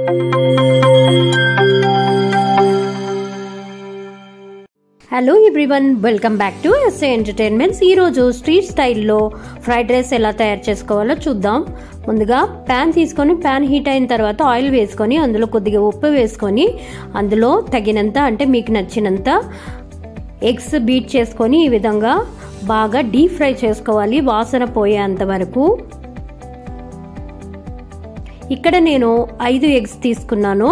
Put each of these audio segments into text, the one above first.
hello everyone welcome back to SA entertainments ఈరోజు street స్టైల్లో fried rice ఎలా తయారు చేసుకోవాలో చూద్దాం ముందుగా ప్యాన్ తీసుకొని ప్యాన్ హీట్ అయిన తర్వాత ఆయిల్ వేసుకొని అందులో కొద్దిగా ఉప్పు వేసుకొని అందులో తగినంత అంటే మీకు నచ్చినంత ఎగ్స్ బీట్ చేసుకొని ఈ విధంగా బాగా డీప్ ఫ్రై చేసుకోవాలి వాసన పోయేంత వరకు ఇక్కడ నేను ఐదు ఎగ్స్ తీసుకున్నాను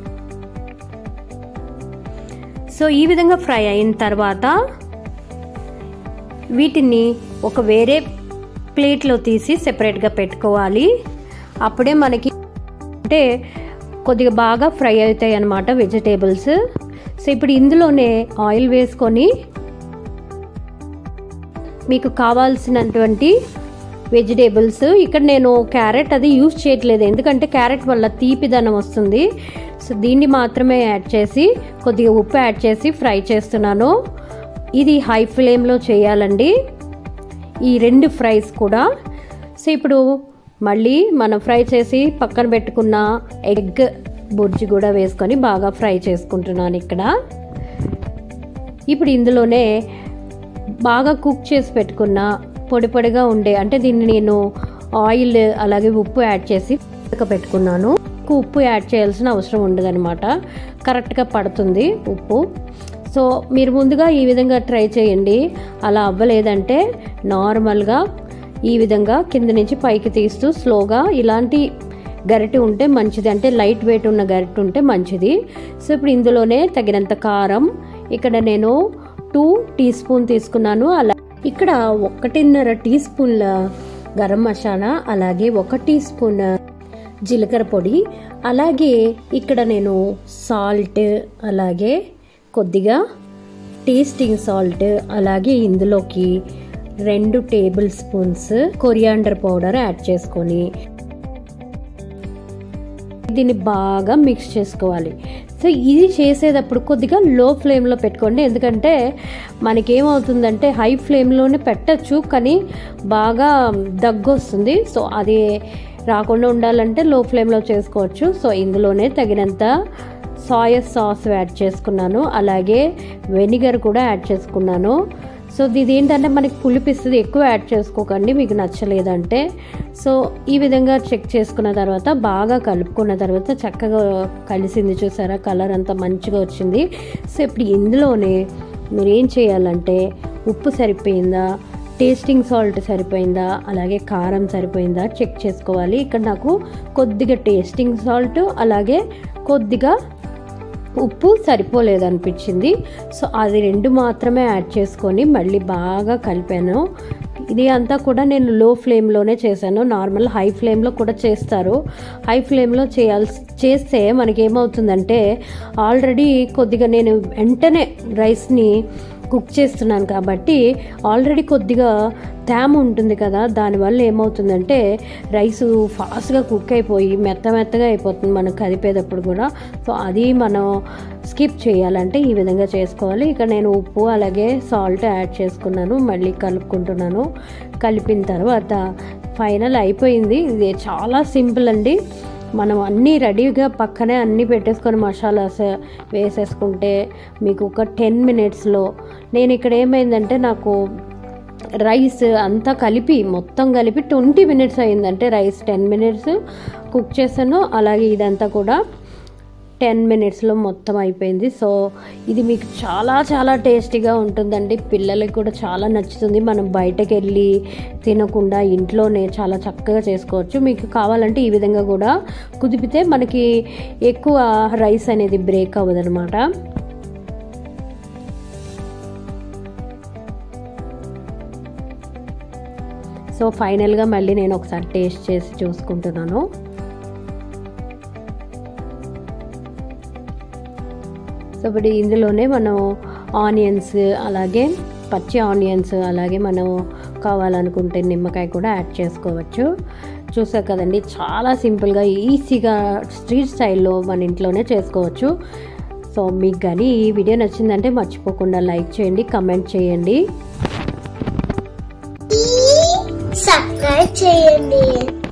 సో ఈ విధంగా ఫ్రై అయిన తర్వాత వీటిని ఒక వేరే ప్లేట్లో తీసి సెపరేట్గా పెట్టుకోవాలి అప్పుడే మనకి అంటే కొద్దిగా బాగా ఫ్రై అవుతాయి అన్నమాట వెజిటేబుల్స్ సో ఇప్పుడు ఇందులోనే ఆయిల్ వేసుకొని మీకు కావాల్సినటువంటి వెజిటేబుల్స్ ఇక్కడ నేను క్యారెట్ అది యూజ్ చేయట్లేదు ఎందుకంటే క్యారెట్ వల్ల తీపిదనం వస్తుంది సో దీన్ని మాత్రమే యాడ్ చేసి కొద్దిగా ఉప్పు యాడ్ చేసి ఫ్రై చేస్తున్నాను ఇది హై ఫ్లేమ్లో చేయాలండి ఈ రెండు ఫ్రైస్ కూడా సో ఇప్పుడు మళ్ళీ మనం ఫ్రై చేసి పక్కన పెట్టుకున్న ఎగ్ బుర్జి కూడా వేసుకొని బాగా ఫ్రై చేసుకుంటున్నాను ఇక్కడ ఇప్పుడు ఇందులోనే బాగా కుక్ చేసి పెట్టుకున్న పొడి పొడిగా ఉండే అంటే దీన్ని నేను ఆయిల్ అలాగే ఉప్పు యాడ్ చేసి పెట్టుకున్నాను ఉప్పు యాడ్ చేయాల్సిన అవసరం ఉండదన్నమాట కరెక్ట్గా పడుతుంది ఉప్పు సో మీరు ముందుగా ఈ విధంగా ట్రై చేయండి అలా అవ్వలేదంటే నార్మల్గా ఈ విధంగా కింద నుంచి పైకి తీస్తూ స్లోగా ఇలాంటి గరిటె ఉంటే మంచిది అంటే లైట్ వెయిట్ ఉన్న గరిటె ఉంటే మంచిది సో ఇప్పుడు ఇందులోనే తగినంత కారం ఇక్కడ నేను టూ టీ స్పూన్ తీసుకున్నాను అలా ఇక్కడ ఒకటిన్నర టీ స్పూన్ల గరం మసాలా అలాగే ఒక టీ స్పూన్ జీలకర్ర పొడి అలాగే ఇక్కడ నేను సాల్ట్ అలాగే కొద్దిగా టేస్టింగ్ సాల్ట్ అలాగే ఇందులోకి రెండు tablespoons coriander powder add చేసుకొని దీన్ని బాగా మిక్స్ చేసుకోవాలి సో ఇది చేసేటప్పుడు కొద్దిగా లో ఫ్లేమ్లో పెట్టుకోండి ఎందుకంటే మనకేమవుతుందంటే హై ఫ్లేమ్లోనే పెట్టచ్చు కానీ బాగా దగ్గు వస్తుంది సో అది రాకుండా ఉండాలంటే లో ఫ్లేమ్లో చేసుకోవచ్చు సో ఇందులోనే తగినంత సాయ సాస్ యాడ్ చేసుకున్నాను అలాగే వెనిగర్ కూడా యాడ్ చేసుకున్నాను సో ఇది ఏంటంటే మనకి పులిపిస్తుంది ఎక్కువ యాడ్ చేసుకోకండి మీకు నచ్చలేదంటే సో ఈ విధంగా చెక్ చేసుకున్న తర్వాత బాగా కలుపుకున్న తర్వాత చక్కగా కలిసింది చూసారా కలర్ అంతా మంచిగా వచ్చింది సో ఇప్పుడు ఇందులోనే మీరు ఏం చేయాలంటే ఉప్పు సరిపోయిందా టేస్టింగ్ సాల్ట్ సరిపోయిందా అలాగే కారం సరిపోయిందా చెక్ చేసుకోవాలి ఇక్కడ నాకు కొద్దిగా టేస్టింగ్ సాల్ట్ అలాగే కొద్దిగా ఉప్పు సరిపోలేదు అనిపించింది సో అది రెండు మాత్రమే యాడ్ చేసుకొని మళ్ళీ బాగా కలిపాను ఇది అంతా కూడా నేను లో ఫ్లేమ్లోనే చేశాను నార్మల్ హై ఫ్లేమ్లో కూడా చేస్తారు హై ఫ్లేమ్లో చేయాల్సి చేస్తే మనకి ఏమవుతుందంటే ఆల్రెడీ కొద్దిగా నేను వెంటనే రైస్ని కుక్ చేస్తున్నాను కాబట్టి ఆల్రెడీ కొద్దిగా తేమ ఉంటుంది కదా దానివల్ల ఏమవుతుందంటే రైస్ ఫాస్ట్గా కుక్ అయిపోయి మెత్త మెత్తగా అయిపోతుంది మనం కదిపేటప్పుడు కూడా సో అది మనం స్కిప్ చేయాలంటే ఈ విధంగా చేసుకోవాలి ఇక నేను ఉప్పు అలాగే సాల్ట్ యాడ్ చేసుకున్నాను మళ్ళీ కలుపుకుంటున్నాను కలిపిన తర్వాత ఫైనల్ అయిపోయింది ఇది చాలా సింపుల్ అండి మనం అన్నీ రెడీగా పక్కనే అన్నీ పెట్టేసుకొని మసాలాస్ వేసేసుకుంటే మీకు ఒక టెన్ మినిట్స్లో నేను ఇక్కడ ఏమైందంటే నాకు రైస్ అంతా కలిపి మొత్తం కలిపి ట్వంటీ మినిట్స్ అయిందంటే రైస్ టెన్ మినిట్స్ కుక్ చేశాను అలాగే ఇదంతా కూడా టెన్ మినిట్స్లో మొత్తం అయిపోయింది సో ఇది మీకు చాలా చాలా టేస్టీగా ఉంటుందండి పిల్లలకి కూడా చాలా నచ్చుతుంది మనం బయటకు వెళ్ళి తినకుండా ఇంట్లోనే చాలా చక్కగా చేసుకోవచ్చు మీకు కావాలంటే ఈ విధంగా కూడా కుదిపితే మనకి ఎక్కువ రైస్ అనేది బ్రేక్ అవ్వదనమాట సో ఫైనల్గా మళ్ళీ నేను ఒకసారి టేస్ట్ చేసి చూసుకుంటున్నాను సో ఇప్పుడు ఇందులోనే మనం ఆనియన్స్ అలాగే పచ్చి ఆనియన్స్ అలాగే మనం కావాలనుకుంటే నిమ్మకాయ కూడా యాడ్ చేసుకోవచ్చు చూసారు కదండి చాలా సింపుల్గా ఈజీగా స్ట్రీట్ స్టైల్లో మన ఇంట్లోనే చేసుకోవచ్చు సో మీకు కానీ ఈ వీడియో నచ్చిందంటే మర్చిపోకుండా లైక్ చేయండి కమెంట్ చేయండి సబ్స్క్రైబ్ చేయండి